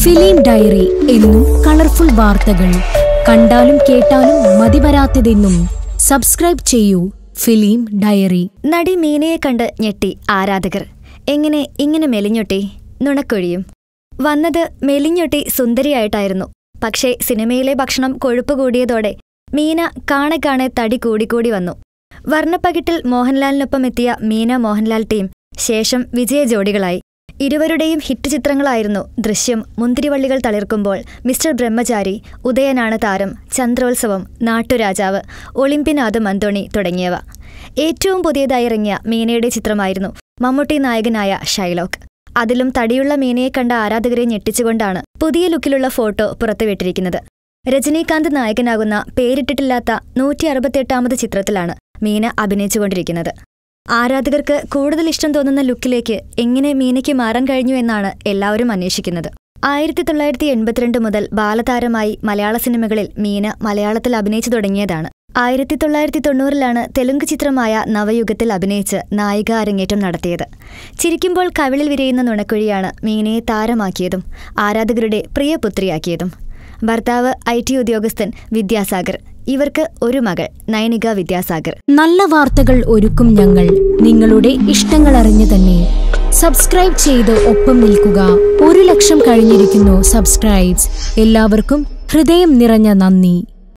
film diary എന്നും colourful വാർത്തകൾ കണ്ടാലും കേട്ടാലും മതിവരാത്തതെന്നും സബ്സ്ക്രൈബ് ചെയ്യൂ ഫിലിം ഡയറി നടി മീനയെ കണ്ട് ഞെട്ടി ആരാധകർ എങ്ങനെ ഇങ്ങനെ മെലിഞ്ഞൊട്ടി നുണക്കൊഴിയും വന്നത് മെലിഞ്ഞൊട്ടി സുന്ദരിയായിട്ടായിരുന്നു പക്ഷേ സിനിമയിലെ ഭക്ഷണം കൊഴുപ്പ് കൂടിയതോടെ മീന കാണെ കാണെ തടി കൂടിക്കൂടി വന്നു വർണ്ണപ്പകിട്ടിൽ മോഹൻലാലിനൊപ്പം എത്തിയ മീന മോഹൻലാൽ ടീം ശേഷം വിജയ ജോഡികളായി ഇരുവരുടെയും ഹിറ്റ് ചിത്രങ്ങളായിരുന്നു ദൃശ്യം മുന്തിരിവള്ളികൾ തളിർക്കുമ്പോൾ മിസ്റ്റർ ബ്രഹ്മചാരി ഉദയനാണ് താരം ചന്ദ്രോത്സവം നാട്ടുരാജാവ് ഒളിമ്പ്യനാഥ് മന്തോണി തുടങ്ങിയവ ഏറ്റവും പുതിയതായി ഇറങ്ങിയ മീനയുടെ ചിത്രമായിരുന്നു മമ്മൂട്ടി നായകനായ ഷൈലോക്ക് അതിലും തടിയുള്ള മീനയെ കണ്ട ആരാധകരെ ഞെട്ടിച്ചുകൊണ്ടാണ് പുതിയ ലുക്കിലുള്ള ഫോട്ടോ പുറത്തുവിട്ടിരിക്കുന്നത് രജനീകാന്ത് നായകനാകുന്ന പേരിട്ടിട്ടില്ലാത്ത നൂറ്റി അറുപത്തിയെട്ടാമത് ചിത്രത്തിലാണ് മീന അഭിനയിച്ചുകൊണ്ടിരിക്കുന്നത് ആരാധകർക്ക് കൂടുതൽ ഇഷ്ടം തോന്നുന്ന ലുക്കിലേക്ക് എങ്ങനെ മീനയ്ക്ക് മാറാൻ കഴിഞ്ഞു എന്നാണ് എല്ലാവരും അന്വേഷിക്കുന്നത് ആയിരത്തി തൊള്ളായിരത്തി എൺപത്തിരണ്ട് മുതൽ ബാലതാരമായി മലയാള സിനിമകളിൽ മീന മലയാളത്തിൽ അഭിനയിച്ചു തുടങ്ങിയതാണ് ആയിരത്തി തൊള്ളായിരത്തി തൊണ്ണൂറിലാണ് തെലുങ്ക് ചിത്രമായ നവയുഗത്തിൽ അഭിനയിച്ച് നായിക അരങ്ങേറ്റം നടത്തിയത് ചിരിക്കുമ്പോൾ കവിളിൽ വിരയുന്ന നുണക്കുഴിയാണ് മീനയെ താരമാക്കിയതും ആരാധകരുടെ പ്രിയപുത്രിയാക്കിയതും ഭർത്താവ് ഐ ടി ഉദ്യോഗസ്ഥൻ വിദ്യാസാഗർ ഇവർക്ക് ഒരു മകൾ നൈനിക വിദ്യാസാഗർ നല്ല വാർത്തകൾ ഒരുക്കും ഞങ്ങൾ നിങ്ങളുടെ ഇഷ്ടങ്ങൾ അറിഞ്ഞു തന്നെ സബ്സ്ക്രൈബ് ചെയ്ത് ഒപ്പം നിൽക്കുക ഒരു ലക്ഷം കഴിഞ്ഞിരിക്കുന്നു സബ്സ്ക്രൈബ്സ് എല്ലാവർക്കും ഹൃദയം നിറഞ്ഞ നന്ദി